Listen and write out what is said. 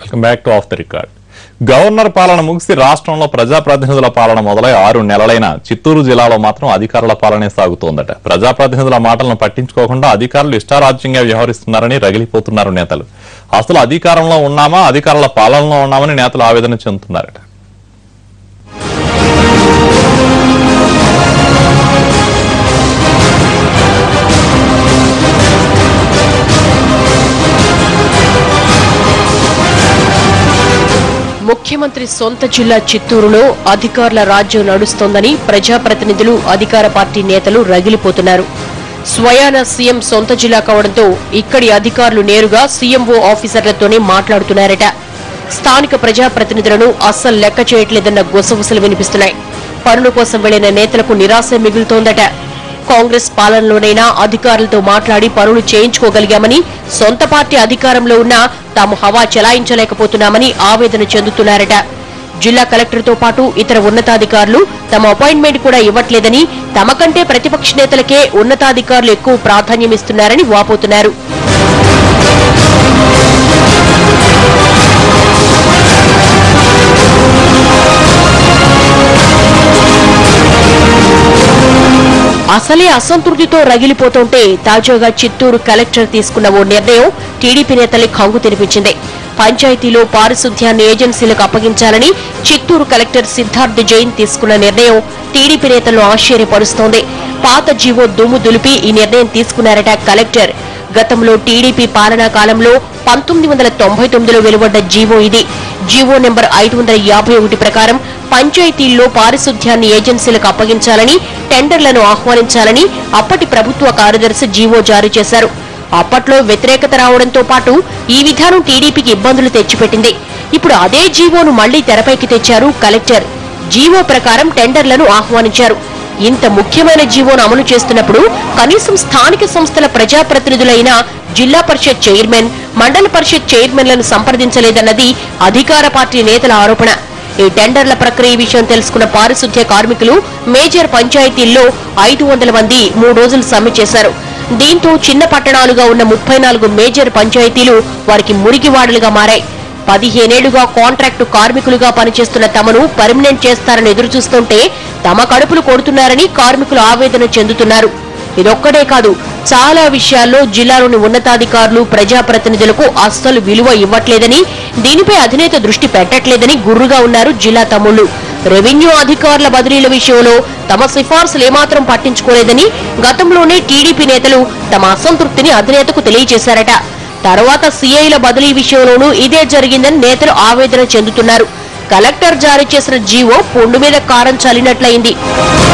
welcome back to off the record governor పాలన ముగిసి రాష్ట్రంలో ప్రజాప్రతినిధుల పాలన మొదలై ఆరు నెలలైన చిత్తూరు జిల్లాలో మాత్రం అధికారుల పాలనే సాగుతోందట ప్రజాప్రతినిధుల మాటలను పట్టించుకోకుండా అధికారులు ఇష్టారాజ్యంగా వ్యవహరిస్తున్నారని రగిలిపోతున్నారు నేతలు అసలు అధికారంలో ఉన్నామా అధికారుల పాలనలో ఉన్నామని నేతలు ఆవేదన చెందుతున్నారట ముఖ్యమంత్రి సొంత జిల్లా చిత్తూరులో అధికారుల రాజ్యం నడుస్తోందని ప్రజాప్రతినిధులు అధికార పార్టీ నేతలు రగిలిపోతున్నారు స్వయాన సీఎం సొంత జిల్లా కావడంతో ఇక్కడి అధికారులు నేరుగా సీఎంఓ ఆఫీసర్లతోనే మాట్లాడుతున్నారట స్థానిక ప్రజాప్రతినిధులను అస్సలు లెక్క చేయట్లేదన్న గుసగుసలు వినిపిస్తున్నాయి పనుల కోసం వెళ్లిన నేతలకు నిరాశ మిగులుతోందట కాంగ్రెస్ పాలనలోనైనా అధికారులతో మాట్లాడి పనులు చేయించుకోగలిగామని సొంత పార్టీ అధికారంలో ఉన్నా తాము హవా చెలాయించలేకపోతున్నామని ఆవేదన చెందుతున్నారట జిల్లా కలెక్టర్తో పాటు ఇతర ఉన్నతాధికారులు తమ అపాయింట్మెంట్ కూడా ఇవ్వట్లేదని తమ కంటే ప్రతిపక్ష నేతలకే ఉన్నతాధికారులు ఎక్కువ ప్రాధాన్యమిస్తున్నారని వాపోతున్నారు అసలే అసంతృప్తితో రగిలిపోతుంటే తాజాగా చిత్తూరు కలెక్టర్ తీసుకున్న ఓ నిర్ణయం టీడీపీ నేతల్ని కంగు తెరిపించింది పంచాయతీలో పారిశుధ్యాన్ని ఏజెన్సీలకు అప్పగించాలని చిత్తూరు కలెక్టర్ సిద్ధార్థ్ జైన్ తీసుకున్న నిర్ణయం టీడీపీ నేతలను ఆశ్చర్యపరుస్తోంది పాత జీవో దుమ్ము దులిపి ఈ నిర్ణయం తీసుకున్నారట కలెక్టర్ గతంలో టీడీపీ పాలనా కాలంలో పంతొమ్మిది వందల తొంభై తొమ్మిదిలో వెలువడ్డ జీవో ఇది జీవో నెంబర్ ఐదు వందల యాభై ఒకటి ప్రకారం పంచాయతీల్లో పారిశుధ్యాన్ని ఏజెన్సీలకు అప్పగించాలని టెండర్లను ఆహ్వానించాలని అప్పటి ప్రభుత్వ కార్యదర్శి జీవో జారీ చేశారు అప్పట్లో వ్యతిరేకత రావడంతో పాటు ఈ విధానం టీడీపీకి ఇబ్బందులు తెచ్చిపెట్టింది ఇప్పుడు అదే జీవోను మళ్లీ తెరపైకి తెచ్చారు కలెక్టర్ జీవో ప్రకారం టెండర్లను ఆహ్వానించారు ఇంత ముఖ్యమైన జీవోను అమలు చేస్తున్నప్పుడు కనీసం స్థానిక సంస్థల ప్రజాప్రతినిధులైన జిల్లా పరిషత్ చైర్మన్ మండల పరిషత్ చైర్మన్లను సంప్రదించలేదన్నది అధికార పార్టీ నేతల ఆరోపణ ఈ టెండర్ల ప్రక్రియ విషయం తెలుసుకున్న పారిశుధ్య కార్మికులు మేజర్ పంచాయతీల్లో ఐదు వందల మంది మూడు రోజులు సమ్మె చేశారు దీంతో చిన్న పట్టణాలుగా ఉన్న ముప్పై నాలుగు మేజర్ పంచాయతీలు వారికి మురికివాడలుగా మారాయి పదిహేనేళ్లుగా కాంట్రాక్టు కార్మికులుగా పనిచేస్తున్న తమను పర్మనెంట్ చేస్తారని ఎదురుచూస్తుంటే తమ కడుపులు కొడుతున్నారని కార్మికులు ఆవేదన చెందుతున్నారు ఇదొక్కడే కాదు చాలా విషయాల్లో జిల్లాలోని ఉన్నతాధికారులు ప్రజాప్రతినిధులకు అస్సలు విలువ ఇవ్వట్లేదని దీనిపై అధినేత దృష్టి పెట్టట్లేదని గుర్రుగా ఉన్నారు జిల్లా తమ్ముళ్లు రెవెన్యూ అధికారుల బదిలీల విషయంలో తమ సిఫార్సులు ఏమాత్రం పట్టించుకోలేదని గతంలోనే టీడీపీ నేతలు తమ అసంతృప్తిని అధినేతకు తెలియజేశారట తర్వాత సీఐల బదిలీ విషయంలోనూ ఇదే జరిగిందని నేతలు ఆవేదన చెందుతున్నారు కలెక్టర్ జారీ చేసిన జీవో పుండు మీద కారం చల్లినట్లయింది